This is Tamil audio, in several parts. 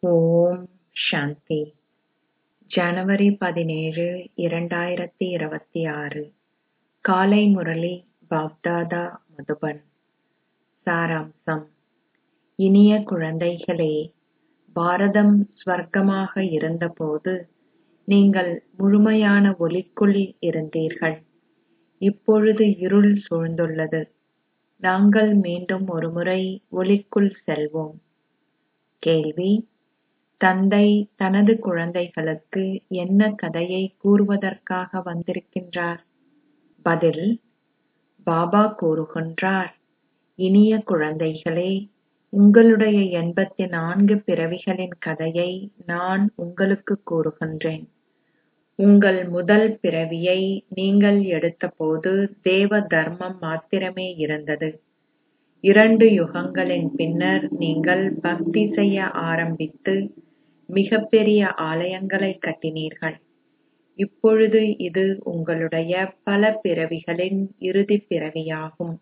ஓம் சாந்தி ஜனவரி பதினேழு இரண்டாயிரத்தி இருபத்தி ஆறு காலை முரளி பாப்தாதா மதுபன் சாராம்சம் இனிய குழந்தைகளே பாரதம் ஸ்வர்க்கமாக இருந்தபோது நீங்கள் முழுமையான ஒளிக்குள் இருந்தீர்கள் இப்பொழுது இருள் சூழ்ந்துள்ளது நாங்கள் மீண்டும் ஒருமுறை ஒளிக்குள் செல்வோம் கேள்வி தந்தை தனது குழந்தைகளுக்கு என்ன கதையை கூறுவதற்காக வந்திருக்கின்றார் பதில் பாபா கூறுகின்றார் இனிய குழந்தைகளே உங்களுடைய எண்பத்தி நான்கு பிறவிகளின் கதையை நான் உங்களுக்கு கூறுகின்றேன் உங்கள் முதல் பிறவியை நீங்கள் எடுத்தபோது தேவ தர்மம் மாத்திரமே இருந்தது இரண்டு யுகங்களின் பின்னர் நீங்கள் பக்தி செய்ய ஆரம்பித்து மிகப்பெரிய ஆலயங்களை கட்டினீர்கள் இப்பொழுது இது உங்களுடைய பல பிறவிகளின் இறுதிப் பிறவியாகும்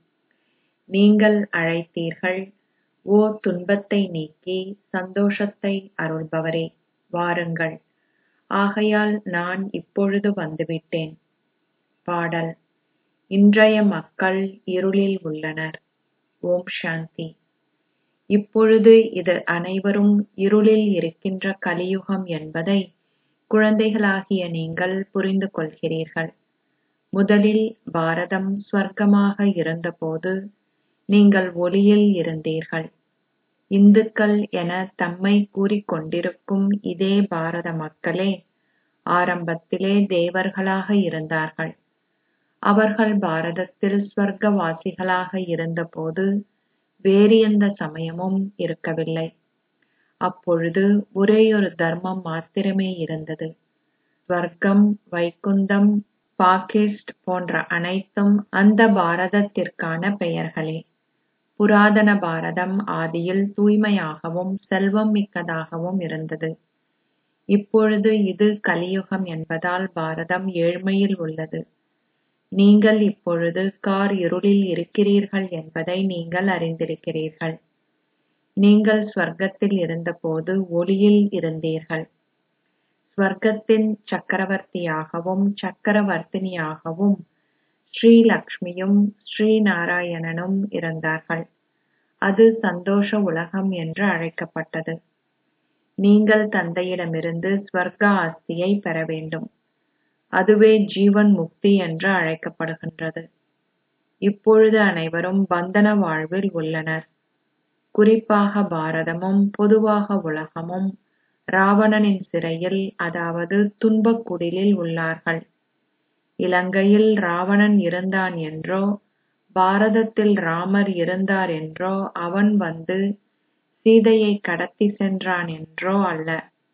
நீங்கள் அழைத்தீர்கள் ஓ துன்பத்தை நீக்கி சந்தோஷத்தை அருள்பவரே வாருங்கள் ஆகையால் நான் இப்பொழுது வந்துவிட்டேன் பாடல் இன்றைய மக்கள் இருளில் உள்ளனர் ஓம் சாந்தி இப்பொழுது இது அனைவரும் இருளில் இருக்கின்ற கலியுகம் என்பதை குழந்தைகளாகிய நீங்கள் புரிந்து கொள்கிறீர்கள் முதலில் பாரதம் ஸ்வர்க்கமாக இருந்தபோது நீங்கள் ஒளியில் இருந்தீர்கள் இந்துக்கள் என தம்மை கூறிக்கொண்டிருக்கும் இதே பாரத மக்களே ஆரம்பத்திலே தேவர்களாக இருந்தார்கள் அவர்கள் பாரதத்தில் ஸ்வர்க்கவாசிகளாக இருந்தபோது வேறு எந்த சமயமும் இருக்கவில்லை அப்பொழுது ஒரேயொரு தர்மம் மாத்திரமே இருந்தது ஸ்வர்க்கம் வைகுந்தம் பாகிஸ்ட் போன்ற அனைத்தும் அந்த பாரதத்திற்கான பெயர்களே புராதன பாரதம் ஆதியில் தூய்மையாகவும் செல்வம் மிக்கதாகவும் இருந்தது இப்பொழுது இது கலியுகம் என்பதால் பாரதம் ஏழ்மையில் உள்ளது நீங்கள் இப்பொழுது கார் இருளில் இருக்கிறீர்கள் என்பதை நீங்கள் அறிந்திருக்கிறீர்கள் நீங்கள் ஸ்வர்க்கத்தில் இருந்தபோது ஒளியில் இருந்தீர்கள் ஸ்வர்க்கத்தின் சக்கரவர்த்தியாகவும் சக்கரவர்த்தினியாகவும் ஸ்ரீ லக்ஷ்மியும் ஸ்ரீ நாராயணனும் இருந்தார்கள் அது சந்தோஷ உலகம் என்று அழைக்கப்பட்டது நீங்கள் தந்தையிடமிருந்து ஸ்வர்க்க ஆஸ்தியை பெற வேண்டும் அதுவே ஜீவன் முக்தி என்று அழைக்கப்படுகின்றது இப்பொழுது அனைவரும் பந்தன வாழ்வில் உள்ளனர் குறிப்பாக பாரதமும் பொதுவாக உலகமும் ராவணனின் சிறையில் அதாவது துன்பக் குடிலில் உள்ளார்கள் இலங்கையில் ராவணன் இருந்தான் என்றோ பாரதத்தில் ராமர் இருந்தார் என்றோ அவன் வந்து சீதையை கடத்தி சென்றான் என்றோ அல்ல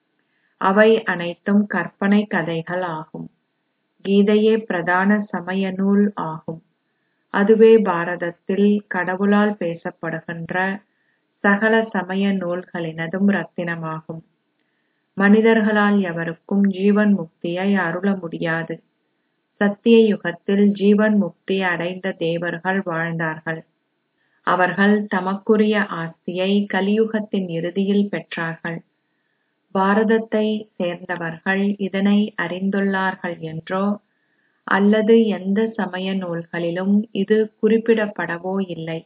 அவை அனைத்தும் கற்பனை கதைகள் ஆகும் கீதையே பிரதான சமய நூல் ஆகும் அதுவே பாரதத்தில் கடவுளால் பேசப்படுகின்ற சகல சமய நூல்களினதும் ரத்தினமாகும் மனிதர்களால் எவருக்கும் ஜீவன் முக்தியை அருள முடியாது சத்திய யுகத்தில் ஜீவன் முக்தி அடைந்த தேவர்கள் வாழ்ந்தார்கள் அவர்கள் தமக்குரிய ஆஸ்தியை கலியுகத்தின் இறுதியில் பெற்றார்கள் பாரதத்தை சேர்ந்தவர்கள் இதனை அறிந்துள்ளார்கள் என்றோ அல்லது எந்த சமய நூல்களிலும் இது குறிப்பிடப்படவோ இல்லை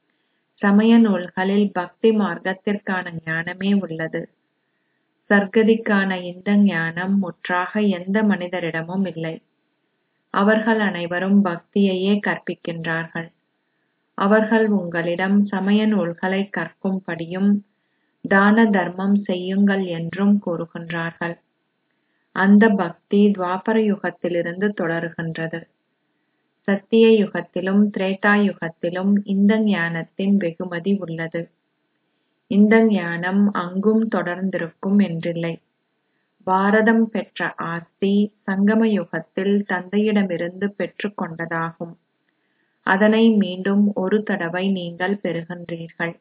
சமய நூல்களில் பக்தி மார்க்கத்திற்கான ஞானமே உள்ளது சர்க்கதிக்கான இந்த ஞானம் முற்றாக எந்த மனிதரிடமும் இல்லை அவர்கள் அனைவரும் பக்தியையே கற்பிக்கின்றார்கள் அவர்கள் உங்களிடம் சமய நூல்களை கற்கும்படியும் தான தர்மம் செய்யுங்கள் என்றும் கூறுகின்றார்கள் அந்த பக்தி துவாபர யுகத்திலிருந்து தொடர்கின்றது சத்திய யுகத்திலும் திரேதா யுகத்திலும் இந்த ஞானத்தின் வெகுமதி உள்ளது இந்த ஞானம் அங்கும் தொடர்ந்திருக்கும் என்றில்லை பாரதம் பெற்ற ஆஸ்தி சங்கம யுகத்தில் தந்தையிடமிருந்து பெற்றுக் கொண்டதாகும் அதனை மீண்டும் ஒரு தடவை நீங்கள் பெறுகின்றீர்கள்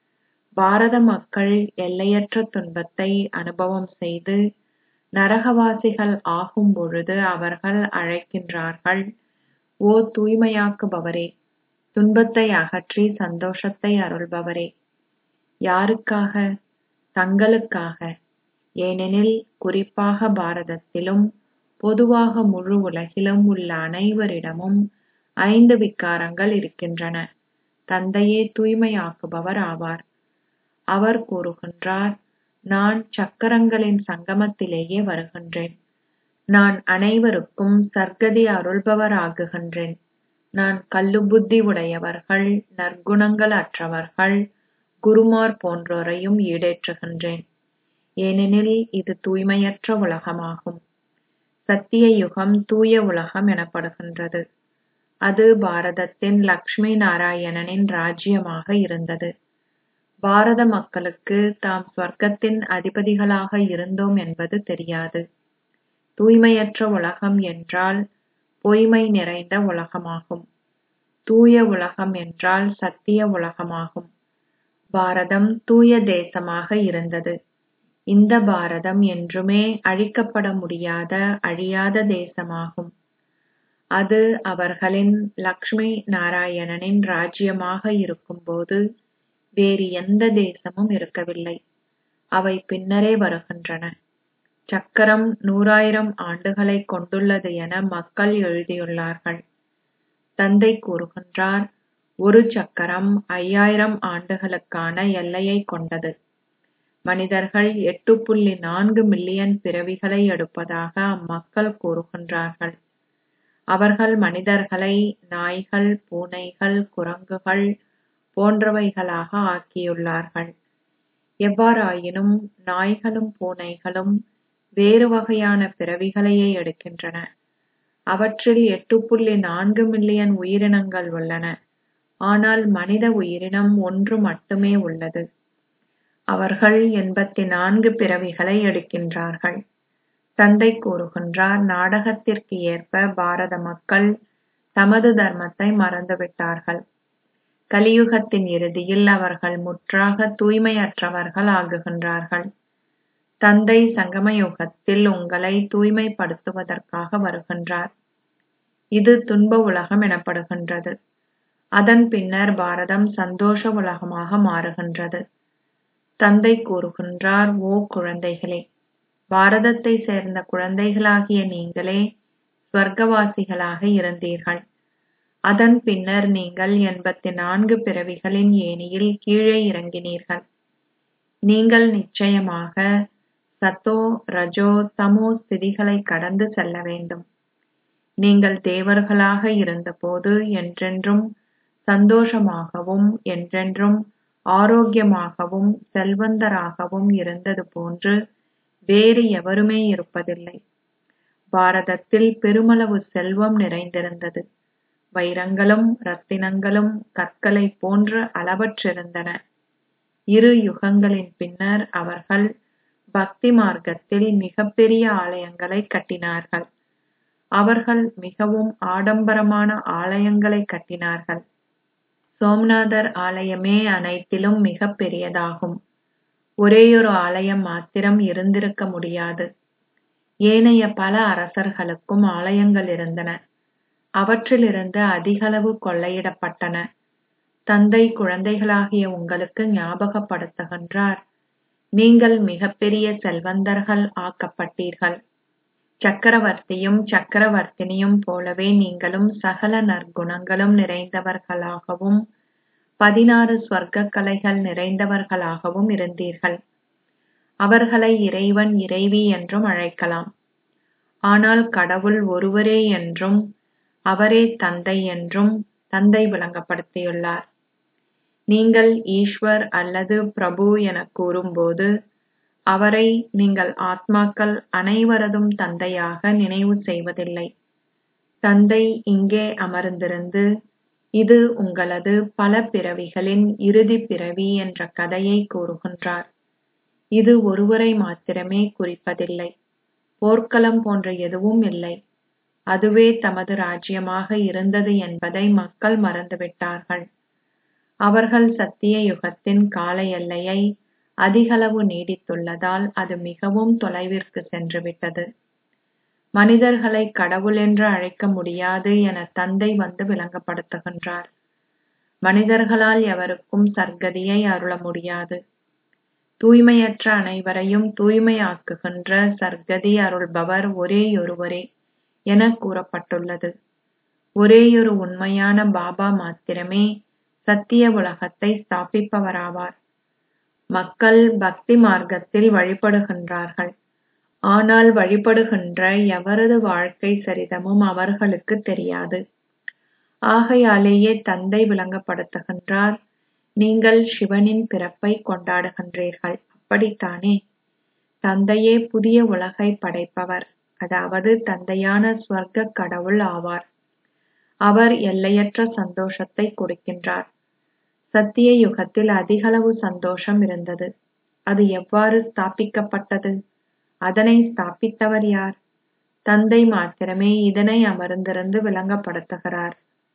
பாரத மக்கள் எல்லையற்ற துன்பத்தை அனுபவம் செய்து நரகவாசிகள் ஆகும் பொழுது அவர்கள் அழைக்கின்றார்கள் ஓ தூய்மையாக்குபவரே துன்பத்தை அகற்றி சந்தோஷத்தை அருள்பவரே யாருக்காக தங்களுக்காக ஏனெனில் குறிப்பாக பாரதத்திலும் பொதுவாக முழு உலகிலும் உள்ள அனைவரிடமும் ஐந்து விகாரங்கள் இருக்கின்றன தந்தையே தூய்மையாக்குபவர் ஆவார் அவர் கூறுகின்றார் நான் சக்கரங்களின் சங்கமத்திலேயே வருகின்றேன் நான் அனைவருக்கும் சர்க்கதி அருள்பவர் ஆகுகின்றேன் நான் கல்லுபுத்தி உடையவர்கள் நற்குணங்கள் அற்றவர்கள் குருமார் போன்றோரையும் ஈடேற்றுகின்றேன் ஏனெனில் இது தூய்மையற்ற உலகமாகும் சத்திய யுகம் தூய உலகம் எனப்படுகின்றது அது பாரதத்தின் லக்ஷ்மி நாராயணனின் ராஜ்யமாக இருந்தது பாரத மக்களுக்கு தாம் சொர்க்கத்தின் அதிபதிகளாக இருந்தோம் என்பது தெரியாது தூய்மையற்ற உலகம் என்றால் பொய்மை நிறைந்த உலகமாகும் தூய உலகம் என்றால் சத்திய உலகமாகும் பாரதம் தூய தேசமாக இருந்தது இந்த பாரதம் என்றுமே அழிக்கப்பட முடியாத அழியாத தேசமாகும் அது அவர்களின் லக்ஷ்மி நாராயணனின் ராஜ்யமாக இருக்கும்போது வேறு எந்த தேசமும் இருக்கவில்லை அவை பின்னரே வருகின்றன சக்கரம் நூறாயிரம் ஆண்டுகளை கொண்டுள்ளது என மக்கள் எழுதியுள்ளார்கள் தந்தை கூறுகின்றார் ஒரு சக்கரம் ஐயாயிரம் ஆண்டுகளுக்கான எல்லையை கொண்டது மனிதர்கள் எட்டு புள்ளி நான்கு மில்லியன் பிறவிகளை எடுப்பதாக அம்மக்கள் கூறுகின்றார்கள் அவர்கள் மனிதர்களை நாய்கள் பூனைகள் குரங்குகள் போன்றவைகளாக ஆக்கியுள்ளார்கள் எவ்வாறாயினும் நாய்களும் பூனைகளும் வேறு வகையான பிறவிகளையே எடுக்கின்றன அவற்றில் எட்டு புள்ளி நான்கு மில்லியன் உயிரினங்கள் உள்ளன ஆனால் மனித உயிரினம் ஒன்று மட்டுமே உள்ளது அவர்கள் எண்பத்தி நான்கு பிறவிகளை எடுக்கின்றார்கள் தந்தை கூறுகின்றார் நாடகத்திற்கு ஏற்ப பாரத மக்கள் தமது தர்மத்தை மறந்துவிட்டார்கள் கலியுகத்தின் இறுதியில் அவர்கள் முற்றாக தூய்மையற்றவர்கள் ஆகுகின்றார்கள் தந்தை சங்கம யுகத்தில் உங்களை தூய்மைப்படுத்துவதற்காக வருகின்றார் இது துன்ப உலகம் எனப்படுகின்றது அதன் பின்னர் பாரதம் சந்தோஷ உலகமாக மாறுகின்றது தந்தை கூறுகின்றார் ஓ குழந்தைகளே பாரதத்தை சேர்ந்த குழந்தைகளாகிய நீங்களே ஸ்வர்க்கவாசிகளாக இருந்தீர்கள் அதன் பின்னர் நீங்கள் எண்பத்தி நான்கு பிறவிகளின் ஏணியில் கீழே இறங்கினீர்கள் நீங்கள் நிச்சயமாக சத்தோ ரஜோ தமோ ஸ்திதிகளை கடந்து செல்ல வேண்டும் நீங்கள் தேவர்களாக இருந்தபோது என்றென்றும் சந்தோஷமாகவும் என்றென்றும் ஆரோக்கியமாகவும் செல்வந்தராகவும் இருந்தது போன்று வேறு எவருமே இருப்பதில்லை பாரதத்தில் பெருமளவு செல்வம் நிறைந்திருந்தது வைரங்களும் ரத்தினங்களும் கற்களை போன்று அளவற்றிருந்தன இரு யுகங்களின் பின்னர் அவர்கள் பக்தி மார்க்கத்தில் மிகப்பெரிய ஆலயங்களை கட்டினார்கள் அவர்கள் மிகவும் ஆடம்பரமான ஆலயங்களை கட்டினார்கள் சோம்நாதர் ஆலயமே அனைத்திலும் மிக பெரியதாகும் ஒரேயொரு ஆலயம் மாத்திரம் இருந்திருக்க முடியாது ஏனைய பல அரசர்களுக்கும் ஆலயங்கள் இருந்தன அவற்றிலிருந்து அதிகளவு கொள்ளையிடப்பட்டன தந்தை குழந்தைகளாகிய உங்களுக்கு ஞாபகப்படுத்துகின்றார் நீங்கள் மிகப்பெரிய செல்வந்தர்கள் ஆக்கப்பட்டீர்கள் சக்கரவர்த்தியும் சக்கரவர்த்தினியும் போலவே நீங்களும் சகல நற்குணங்களும் நிறைந்தவர்களாகவும் பதினாறு ஸ்வர்க்க கலைகள் நிறைந்தவர்களாகவும் இருந்தீர்கள் அவர்களை இறைவன் இறைவி என்றும் அழைக்கலாம் ஆனால் கடவுள் ஒருவரே என்றும் அவரே தந்தை என்றும் தந்தை விளங்கப்படுத்தியுள்ளார் நீங்கள் ஈஸ்வர் அல்லது பிரபு என கூறும்போது அவரை நீங்கள் ஆத்மாக்கள் அனைவரதும் தந்தையாக நினைவு செய்வதில்லை தந்தை இங்கே அமர்ந்திருந்து இது உங்களது பல பிறவிகளின் இறுதி பிறவி என்ற கதையை கூறுகின்றார் இது ஒருவரை மாத்திரமே குறிப்பதில்லை போர்க்களம் போன்ற எதுவும் இல்லை அதுவே தமது ராஜ்யமாக இருந்தது என்பதை மக்கள் மறந்துவிட்டார்கள் அவர்கள் சத்திய யுகத்தின் கால எல்லையை அதிகளவு நீடித்துள்ளதால் அது மிகவும் தொலைவிற்கு சென்றுவிட்டது மனிதர்களை கடவுள் என்று அழைக்க முடியாது என தந்தை வந்து விளங்கப்படுத்துகின்றார் மனிதர்களால் எவருக்கும் சர்க்கதியை அருள முடியாது தூய்மையற்ற அனைவரையும் தூய்மையாக்குகின்ற சர்க்கதி அருள்பவர் ஒரேயொருவரே என கூறப்பட்டுள்ளது ஒரேயொரு உண்மையான பாபா மாத்திரமே சத்திய உலகத்தை ஸ்தாபிப்பவராவார் மக்கள் பக்தி மார்க்கத்தில் வழிபடுகின்றார்கள் ஆனால் வழிபடுகின்ற எவரது வாழ்க்கை சரிதமும் அவர்களுக்கு தெரியாது ஆகையாலேயே தந்தை விளங்கப்படுத்துகின்றார் நீங்கள் சிவனின் பிறப்பை கொண்டாடுகின்றீர்கள் அப்படித்தானே தந்தையே புதிய உலகை படைப்பவர் அதாவது தந்தையான ஸ்வர்க்க கடவுள் ஆவார் அவர் எல்லையற்ற சந்தோஷத்தை கொடுக்கின்றார் சத்திய யுகத்தில் அதிகளவு சந்தோஷம் இருந்தது அது எவ்வாறு ஸ்தாபிக்கப்பட்டது அதனை ஸ்தாபித்தவர் யார் தந்தை மாத்திரமே இதனை அமர்ந்திருந்து விளங்கப்படுத்துகிறார்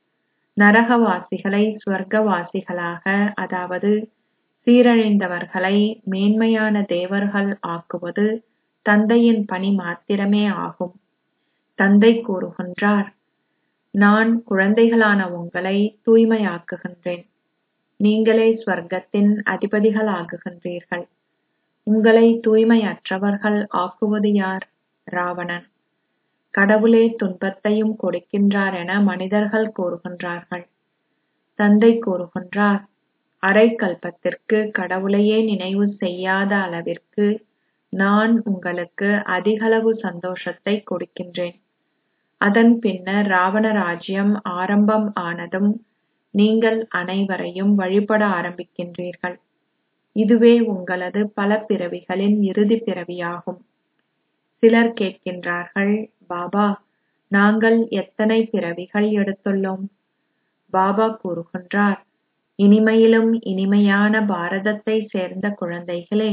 நரகவாசிகளை சுவர்க்கவாசிகளாக அதாவது சீரழிந்தவர்களை மேன்மையான தேவர்கள் ஆக்குவது தந்தையின் பணி மாத்திரமே ஆகும் தந்தை கூறுகின்றார் நான் குழந்தைகளான உங்களை தூய்மையாக்குகின்றேன் நீங்களே ஸ்வர்க்கத்தின் அதிபதிகளாகுகின்றீர்கள் உங்களை தூய்மையற்றவர்கள் ஆக்குவது யார் ராவணன் கடவுளே துன்பத்தையும் கொடுக்கின்றார் என மனிதர்கள் கூறுகின்றார்கள் தந்தை கூறுகின்றார் அரை கல்பத்திற்கு கடவுளையே நினைவு செய்யாத அளவிற்கு நான் உங்களுக்கு அதிகளவு சந்தோஷத்தை கொடுக்கின்றேன் அதன் பின்னர் ராவண ராஜ்யம் ஆரம்பம் ஆனதும் நீங்கள் அனைவரையும் வழிபட ஆரம்பிக்கின்றீர்கள் இதுவே உங்களது பல பிறவிகளின் இறுதி பிறவியாகும் சிலர் கேட்கின்றார்கள் பாபா நாங்கள் எத்தனை பிறவிகள் எடுத்துள்ளோம் பாபா கூறுகின்றார் இனிமையிலும் இனிமையான பாரதத்தை சேர்ந்த குழந்தைகளே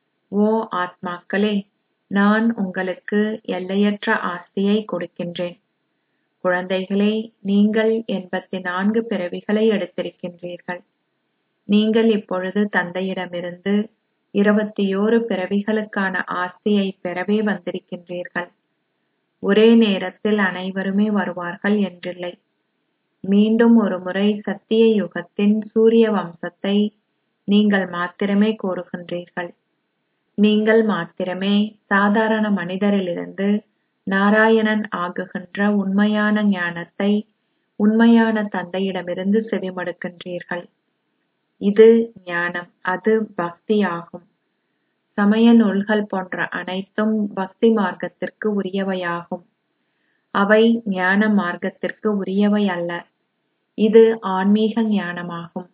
ஓ ஆத்மாக்களே நான் உங்களுக்கு எல்லையற்ற ஆஸ்தியை கொடுக்கின்றேன் குழந்தைகளே நீங்கள் எண்பத்தி நான்கு பிறவிகளை எடுத்திருக்கின்றீர்கள் நீங்கள் இப்பொழுது தந்தையிடமிருந்து இருபத்தியோரு பிறவிகளுக்கான ஆஸ்தியை பெறவே வந்திருக்கின்றீர்கள் ஒரே நேரத்தில் அனைவருமே வருவார்கள் என்றில்லை மீண்டும் ஒரு முறை சத்திய யுகத்தின் சூரிய வம்சத்தை நீங்கள் மாத்திரமே கோருகின்றீர்கள் நீங்கள் மாத்திரமே சாதாரண மனிதரிலிருந்து நாராயணன் ஆகுகின்ற உண்மையான ஞானத்தை உண்மையான தந்தையிடமிருந்து செவிமடுக்கின்றீர்கள் இது ஞானம் அது பக்தி ஆகும் சமய நூல்கள் போன்ற அனைத்தும் பக்தி மார்க்கத்திற்கு உரியவையாகும் அவை ஞான மார்க்கத்திற்கு உரியவை அல்ல இது ஆன்மீக ஞானமாகும்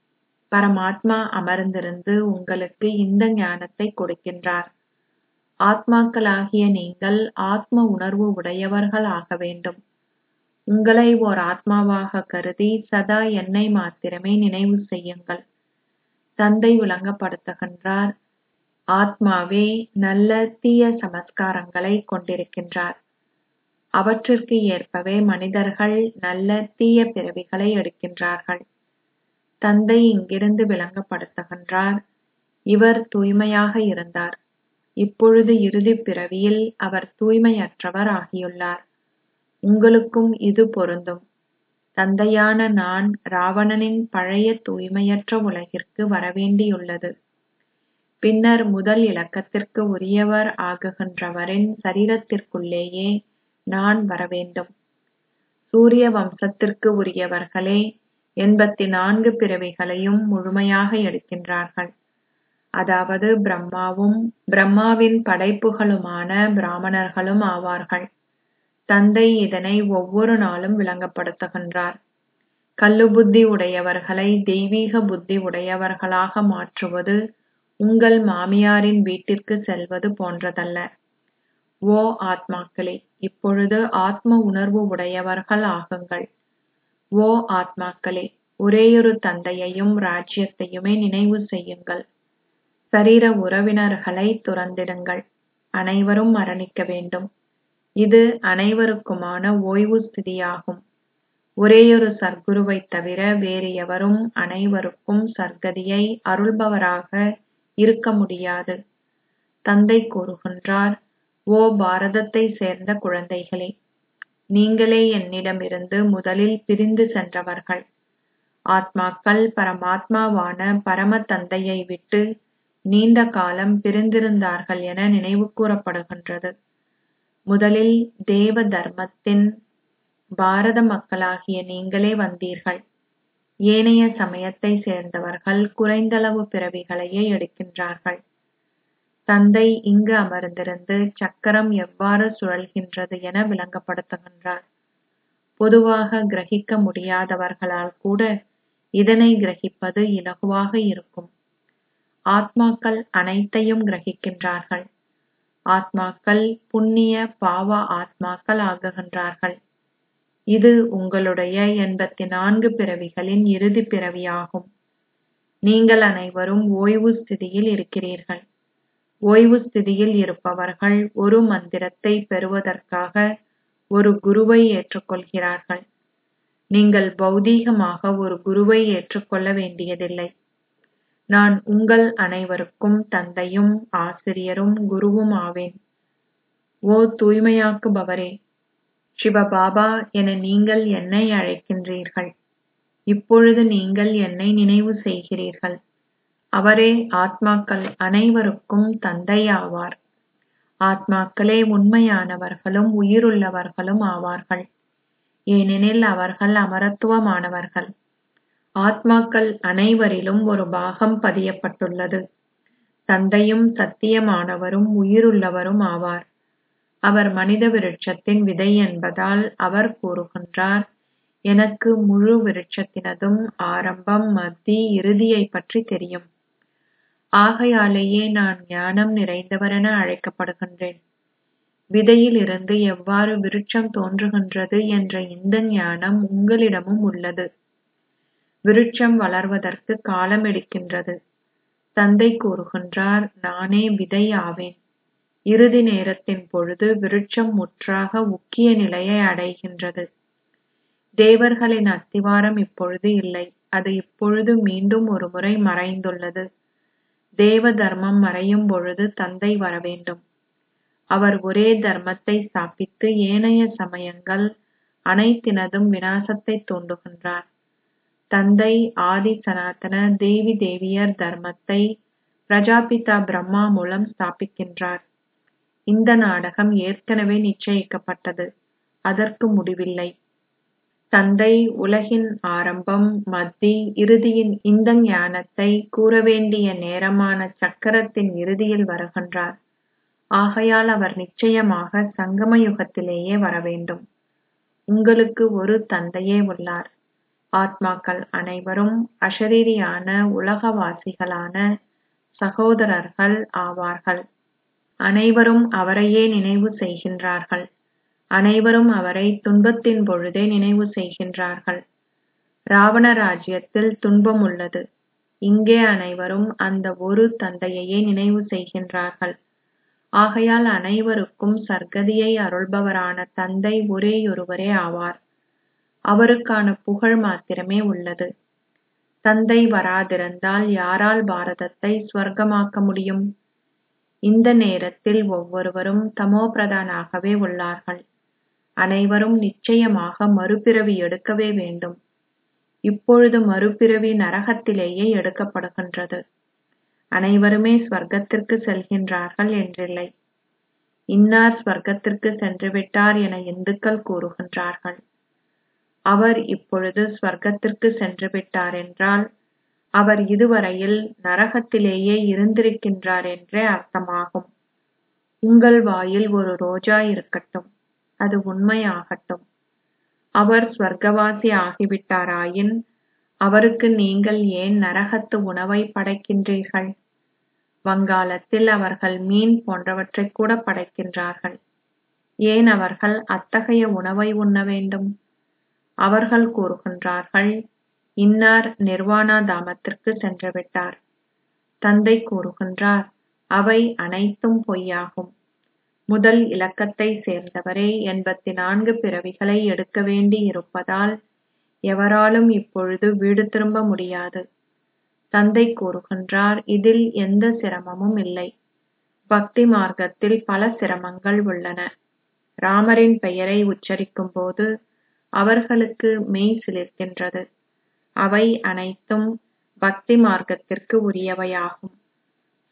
பரமாத்மா அமர்ந்திருந்து உங்களுக்கு இந்த ஞானத்தை கொடுக்கின்றார் ஆத்மாக்களாகிய நீங்கள் ஆத்ம உணர்வு உடையவர்கள் ஆக வேண்டும் உங்களை ஓர் ஆத்மாவாக கருதி சதா என்னை மாத்திரமே நினைவு செய்யுங்கள் தந்தை விளங்கப்படுத்துகின்றார் ஆத்மாவே நல்ல தீய சமஸ்காரங்களை கொண்டிருக்கின்றார் அவற்றிற்கு ஏற்பவே மனிதர்கள் நல்ல தீய பிறவிகளை எடுக்கின்றார்கள் தந்தை இங்கிருந்து விளங்கப்படுத்துகின்றார் இவர் தூய்மையாக இருந்தார் இப்பொழுது இறுதி பிறவியில் அவர் தூய்மையற்றவர் ஆகியுள்ளார் உங்களுக்கும் இது பொருந்தும் தந்தையான நான் ராவணனின் பழைய தூய்மையற்ற உலகிற்கு வரவேண்டியுள்ளது பின்னர் முதல் இலக்கத்திற்கு உரியவர் ஆகுகின்றவரின் சரீரத்திற்குள்ளேயே நான் வரவேண்டும் சூரிய வம்சத்திற்கு உரியவர்களே எண்பத்தி நான்கு பிறவிகளையும் முழுமையாக எடுக்கின்றார்கள் அதாவது பிரம்மாவும் பிரம்மாவின் படைப்புகளுமான பிராமணர்களும் ஆவார்கள் தந்தை இதனை ஒவ்வொரு நாளும் விளங்கப்படுத்துகின்றார் கல்லு புத்தி உடையவர்களை தெய்வீக புத்தி உடையவர்களாக மாற்றுவது உங்கள் மாமியாரின் வீட்டிற்கு செல்வது போன்றதல்ல ஓ ஆத்மாக்களே இப்பொழுது ஆத்ம உணர்வு உடையவர்கள் ஆகுங்கள் ஓ ஆத்மாக்களே ஒரேயொரு தந்தையையும் ராஜ்யத்தையுமே நினைவு செய்யுங்கள் சரீர உறவினர்களை துறந்திடுங்கள் அனைவரும் மரணிக்க வேண்டும் இது அனைவருக்குமான ஓய்வு ஸ்திதியாகும் ஒரேயொரு சர்க்குருவைத் தவிர வேறு எவரும் அனைவருக்கும் சர்க்கதியை அருள்பவராக இருக்க முடியாது தந்தை கூறுகின்றார் ஓ பாரதத்தை சேர்ந்த குழந்தைகளே நீங்களே என்னிடமிருந்து முதலில் பிரிந்து சென்றவர்கள் ஆத்மாக்கள் பரமாத்மாவான பரம தந்தையை விட்டு நீண்ட காலம் பிரிந்திருந்தார்கள் என நினைவு கூறப்படுகின்றது முதலில் தேவ தர்மத்தின் பாரத மக்களாகிய நீங்களே வந்தீர்கள் ஏனைய சமயத்தை சேர்ந்தவர்கள் குறைந்தளவு பிறவிகளையே எடுக்கின்றார்கள் தந்தை இங்கு அமர்ந்திருந்து சக்கரம் எவ்வாறு சுழல்கின்றது என விளங்கப்படுத்துகின்றார் பொதுவாக கிரகிக்க முடியாதவர்களால் கூட இதனை கிரகிப்பது இலகுவாக இருக்கும் ஆத்மாக்கள் அனைத்தையும் கிரகிக்கின்றார்கள் ஆத்மாக்கள் புண்ணிய பாவ ஆத்மாக்கள் ஆகுகின்றார்கள் இது உங்களுடைய எண்பத்தி நான்கு பிறவிகளின் இறுதி பிறவியாகும் நீங்கள் அனைவரும் ஓய்வு ஸ்திதியில் இருக்கிறீர்கள் ஓய்வு ஸ்திதியில் இருப்பவர்கள் ஒரு மந்திரத்தை பெறுவதற்காக ஒரு குருவை ஏற்றுக்கொள்கிறார்கள் நீங்கள் பௌதீகமாக ஒரு குருவை ஏற்றுக்கொள்ள வேண்டியதில்லை நான் உங்கள் அனைவருக்கும் தந்தையும் ஆசிரியரும் குருவும் ஆவேன் ஓ தூய்மையாக்குபவரே சிவபாபா என நீங்கள் என்னை அழைக்கின்றீர்கள் இப்பொழுது நீங்கள் என்னை நினைவு செய்கிறீர்கள் அவரே ஆத்மாக்கள் அனைவருக்கும் தந்தை ஆவார் ஆத்மாக்களே உண்மையானவர்களும் உயிருள்ளவர்களும் ஆவார்கள் ஏனெனில் அவர்கள் அமரத்துவமானவர்கள் ஆத்மாக்கள் அனைவரிலும் ஒரு பாகம் பதியப்பட்டுள்ளது தந்தையும் சத்தியமானவரும் உயிருள்ளவரும் ஆவார் அவர் மனித விருட்சத்தின் விதை என்பதால் அவர் கூறுகின்றார் எனக்கு முழு விருட்சத்தினதும் ஆரம்பம் மத்தி இறுதியை பற்றி தெரியும் ஆகையாலேயே நான் ஞானம் நிறைந்தவரென அழைக்கப்படுகின்றேன் விதையில் இருந்து எவ்வாறு விருட்சம் தோன்றுகின்றது என்ற இந்த ஞானம் உங்களிடமும் உள்ளது விருட்சம் வளர்வதற்கு காலம் எடுக்கின்றது தந்தை கூறுகின்றார் நானே விதை ஆவேன் இறுதி நேரத்தின் பொழுது விருட்சம் முற்றாக உக்கிய நிலையை அடைகின்றது தேவர்களின் அத்திவாரம் இப்பொழுது இல்லை அது இப்பொழுது மீண்டும் ஒருமுறை மறைந்துள்ளது தேவ தர்மம் மறையும் பொழுது தந்தை வரவேண்டும் அவர் ஒரே தர்மத்தை ஸ்தாபித்து ஏனைய சமயங்கள் அனைத்தினதும் விநாசத்தை தூண்டுகின்றார் தந்தை ஆதி சனாதன தேவி தேவியர் தர்மத்தை பிரஜாபிதா பிரம்மா மூலம் ஸ்தாபிக்கின்றார் இந்த நாடகம் ஏற்கனவே நிச்சயிக்கப்பட்டது அதற்கு முடிவில்லை தந்தை உலகின் ஆரம்பம் மத்தி இறுதியின் இந்த ஞானத்தை கூற வேண்டிய நேரமான சக்கரத்தின் இறுதியில் வருகின்றார் ஆகையால் அவர் நிச்சயமாக சங்கம யுகத்திலேயே வரவேண்டும் உங்களுக்கு ஒரு தந்தையே உள்ளார் ஆத்மாக்கள் அனைவரும் அஷரீரியான உலகவாசிகளான சகோதரர்கள் ஆவார்கள் அனைவரும் அவரையே நினைவு செய்கின்றார்கள் அனைவரும் அவரை துன்பத்தின் பொழுதே நினைவு செய்கின்றார்கள் ராவண ராஜ்யத்தில் துன்பம் உள்ளது இங்கே அனைவரும் அந்த ஒரு தந்தையையே நினைவு செய்கின்றார்கள் ஆகையால் அனைவருக்கும் சர்க்கதியை அருள்பவரான தந்தை ஒரேயொருவரே ஆவார் அவருக்கான புகழ் மாத்திரமே உள்ளது தந்தை வராதிருந்தால் யாரால் பாரதத்தை ஸ்வர்க்கமாக்க முடியும் இந்த நேரத்தில் ஒவ்வொருவரும் தமோபிரதானாகவே உள்ளார்கள் அனைவரும் நிச்சயமாக மறுபிறவி எடுக்கவே வேண்டும் இப்பொழுது மறுபிறவி நரகத்திலேயே எடுக்கப்படுகின்றது அனைவருமே ஸ்வர்க்கத்திற்கு செல்கின்றார்கள் என்றில்லை இன்னார் ஸ்வர்க்கத்திற்கு சென்றுவிட்டார் என இந்துக்கள் கூறுகின்றார்கள் அவர் இப்பொழுது ஸ்வர்க்கத்திற்கு சென்று விட்டார் என்றால் அவர் இதுவரையில் நரகத்திலேயே இருந்திருக்கின்றார் என்றே அர்த்தமாகும் உங்கள் வாயில் ஒரு ரோஜா இருக்கட்டும் அது உண்மையாகட்டும் அவர் ஸ்வர்க்கவாசி ஆகிவிட்டாராயின் அவருக்கு நீங்கள் ஏன் நரகத்து உணவை படைக்கின்றீர்கள் வங்காளத்தில் அவர்கள் மீன் போன்றவற்றை கூட படைக்கின்றார்கள் ஏன் அவர்கள் அத்தகைய உணவை உண்ண வேண்டும் அவர்கள் கூறுகின்றார்கள் இன்னார் நிர்வாணா தாமத்திற்கு சென்றுவிட்டார் தந்தை கூறுகின்றார் அவை அனைத்தும் பொய்யாகும் முதல் இலக்கத்தை சேர்ந்தவரே எண்பத்தி நான்கு பிறவிகளை எடுக்க வேண்டி இருப்பதால் எவராலும் இப்பொழுது வீடு திரும்ப முடியாது தந்தை கூறுகின்றார் இதில் எந்த சிரமமும் இல்லை பக்தி மார்க்கத்தில் பல சிரமங்கள் உள்ளன ராமரின் பெயரை உச்சரிக்கும் போது அவர்களுக்கு மெய் சிலிர்க்கின்றது அவை அனைத்தும் பக்தி மார்க்கத்திற்கு உரியவையாகும்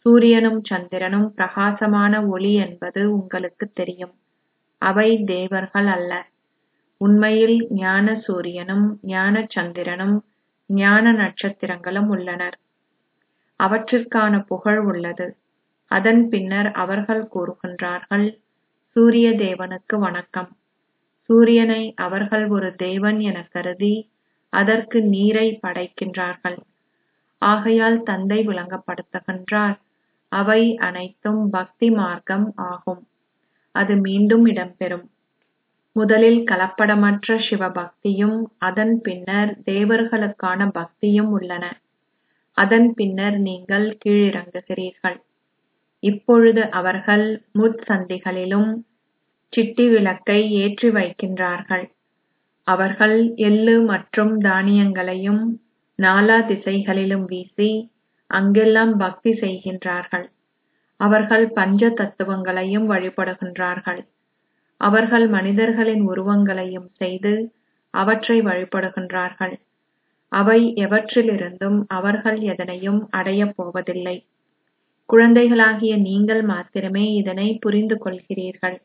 சூரியனும் சந்திரனும் பிரகாசமான ஒளி என்பது உங்களுக்கு தெரியும் அவை தேவர்கள் அல்ல உண்மையில் ஞான சூரியனும் ஞான சந்திரனும் ஞான நட்சத்திரங்களும் உள்ளனர் அவற்றிற்கான புகழ் உள்ளது அதன் பின்னர் அவர்கள் கூறுகின்றார்கள் சூரிய தேவனுக்கு வணக்கம் சூரியனை அவர்கள் ஒரு தேவன் என கருதி அதற்கு நீரை படைக்கின்றார்கள் ஆகையால் தந்தை விளங்கப்படுத்துகின்றார் அவை அனைத்தும் பக்தி மார்க்கம் ஆகும் அது மீண்டும் இடம்பெறும் முதலில் கலப்படமற்ற சிவபக்தியும் அதன் பின்னர் தேவர்களுக்கான பக்தியும் உள்ளன அதன் பின்னர் நீங்கள் கீழிறங்குகிறீர்கள் இப்பொழுது அவர்கள் முட்சந்திகளிலும் சிட்டி விளக்கை ஏற்றி வைக்கின்றார்கள் அவர்கள் எள்ளு மற்றும் தானியங்களையும் நாலா திசைகளிலும் வீசி அங்கெல்லாம் பக்தி செய்கின்றார்கள் அவர்கள் பஞ்ச தத்துவங்களையும் வழிபடுகின்றார்கள் அவர்கள் மனிதர்களின் உருவங்களையும் செய்து அவற்றை வழிபடுகின்றார்கள் அவை எவற்றிலிருந்தும் அவர்கள் எதனையும் அடையப் போவதில்லை குழந்தைகளாகிய நீங்கள் மாத்திரமே இதனை புரிந்து கொள்கிறீர்கள்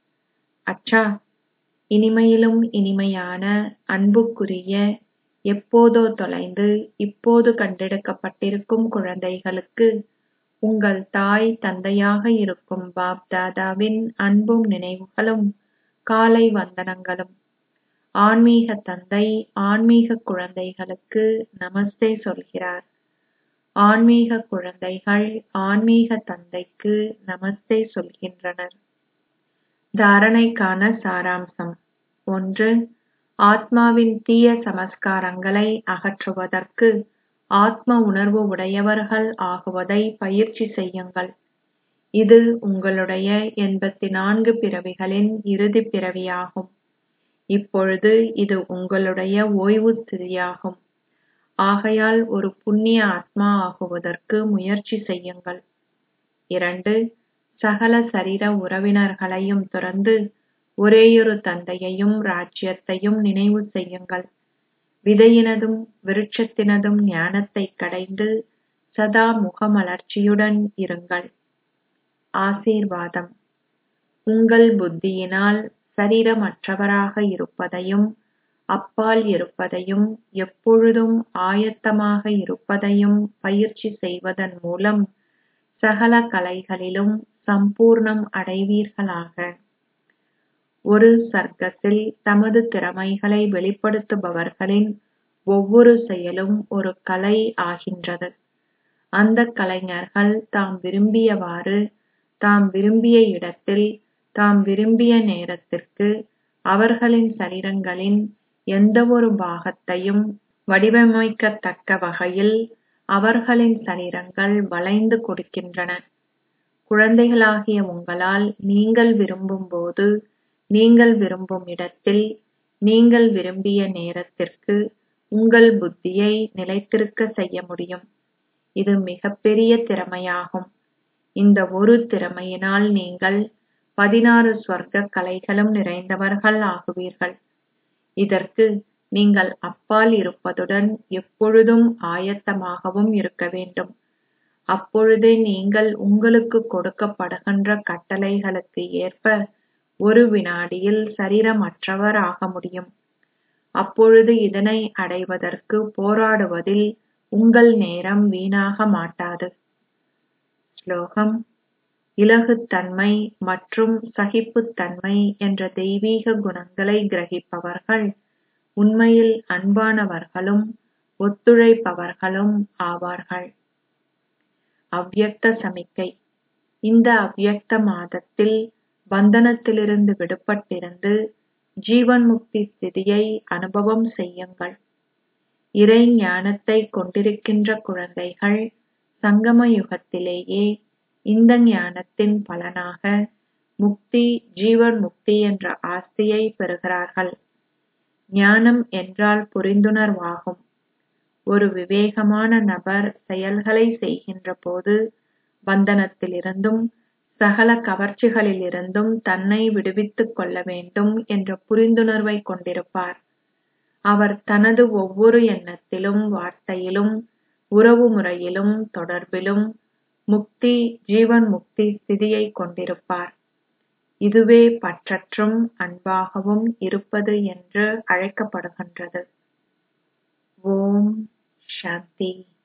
அச்சா இனிமையிலும் இனிமையான அன்புக்குரிய எப்போதோ தொலைந்து இப்போது கண்டெடுக்கப்பட்டிருக்கும் குழந்தைகளுக்கு உங்கள் தாய் தந்தையாக இருக்கும் பாப் தாதாவின் அன்பும் நினைவுகளும் காலை வந்தனங்களும் ஆன்மீக தந்தை ஆன்மீக குழந்தைகளுக்கு நமஸ்தே சொல்கிறார் ஆன்மீக குழந்தைகள் ஆன்மீக தந்தைக்கு நமஸ்தே சொல்கின்றனர் தாரணைக்கான சாராம்சம் ஒன்று ஆத்மாவின் தீய சமஸ்காரங்களை அகற்றுவதற்கு ஆத்ம உணர்வு உடையவர்கள் ஆகுவதை பயிற்சி செய்யுங்கள் இது உங்களுடைய எண்பத்தி நான்கு பிறவிகளின் இறுதி பிறவியாகும் இப்பொழுது இது உங்களுடைய ஓய்வு ஸ்திதியாகும் ஆகையால் ஒரு புண்ணிய ஆத்மா ஆகுவதற்கு முயற்சி செய்யுங்கள் இரண்டு சகல சரீர உறவினர்களையும் துறந்து ஒரேயொரு தந்தையையும் ராஜ்யத்தையும் நினைவு செய்யுங்கள் விதையினதும் விருட்சத்தினதும் ஞானத்தை கடைந்து சதா முகமலர்ச்சியுடன் இருங்கள் ஆசீர்வாதம் உங்கள் புத்தியினால் சரீரமற்றவராக இருப்பதையும் அப்பால் இருப்பதையும் எப்பொழுதும் ஆயத்தமாக இருப்பதையும் பயிற்சி செய்வதன் மூலம் சகல கலைகளிலும் சம்பூர்ணம் அடைவீர்களாக ஒரு சர்க்கஸில் தமது திறமைகளை வெளிப்படுத்துபவர்களின் ஒவ்வொரு செயலும் ஒரு கலை ஆகின்றது அந்த கலைஞர்கள் தாம் விரும்பியவாறு தாம் விரும்பிய இடத்தில் தாம் விரும்பிய நேரத்திற்கு அவர்களின் சரீரங்களின் எந்தவொரு பாகத்தையும் வடிவமைக்கத்தக்க வகையில் அவர்களின் சரீரங்கள் வளைந்து கொடுக்கின்றன குழந்தைகளாகிய உங்களால் நீங்கள் விரும்பும்போது நீங்கள் விரும்பும் இடத்தில் நீங்கள் விரும்பிய நேரத்திற்கு உங்கள் புத்தியை நிலைத்திருக்க செய்ய முடியும் இது மிகப்பெரிய திறமையாகும் இந்த ஒரு திறமையினால் நீங்கள் பதினாறு ஸ்வர்க்க கலைகளும் நிறைந்தவர்கள் ஆகுவீர்கள் இதற்கு நீங்கள் அப்பால் இருப்பதுடன் எப்பொழுதும் ஆயத்தமாகவும் இருக்க வேண்டும் அப்பொழுதே நீங்கள் உங்களுக்கு கொடுக்கப்படுகின்ற கட்டளைகளுக்கு ஏற்ப ஒரு வினாடியில் சரீரமற்றவர் ஆக முடியும் அப்பொழுது இதனை அடைவதற்கு போராடுவதில் உங்கள் நேரம் வீணாக மாட்டாது ஸ்லோகம் இலகுத்தன்மை மற்றும் சகிப்புத்தன்மை என்ற தெய்வீக குணங்களை கிரகிப்பவர்கள் உண்மையில் அன்பானவர்களும் ஒத்துழைப்பவர்களும் ஆவார்கள் அவ்யக்த சமிக்கை இந்த அவ்யக்த மாதத்தில் பந்தனத்திலிருந்து விடுபட்டிருந்து ஜீவன் முக்தி ஸ்திதியை அனுபவம் செய்யுங்கள் இறை ஞானத்தை கொண்டிருக்கின்ற குழந்தைகள் சங்கம யுகத்திலேயே இந்த ஞானத்தின் பலனாக முக்தி ஜீவன் முக்தி என்ற ஆஸ்தியை பெறுகிறார்கள் ஞானம் என்றால் புரிந்துணர்வாகும் ஒரு விவேகமான நபர் செயல்களை செய்கின்ற போது பந்தனத்திலிருந்தும் சகல கவர்ச்சிகளிலிருந்தும் தன்னை விடுவித்துக் கொள்ள வேண்டும் என்ற புரிந்துணர்வை கொண்டிருப்பார் அவர் தனது ஒவ்வொரு எண்ணத்திலும் வார்த்தையிலும் உறவு முறையிலும் தொடர்பிலும் முக்தி ஜீவன் முக்தி ஸ்திதியைக் கொண்டிருப்பார் இதுவே பற்றற்றும் அன்பாகவும் இருப்பது என்று அழைக்கப்படுகின்றது ஓம் சாந்தி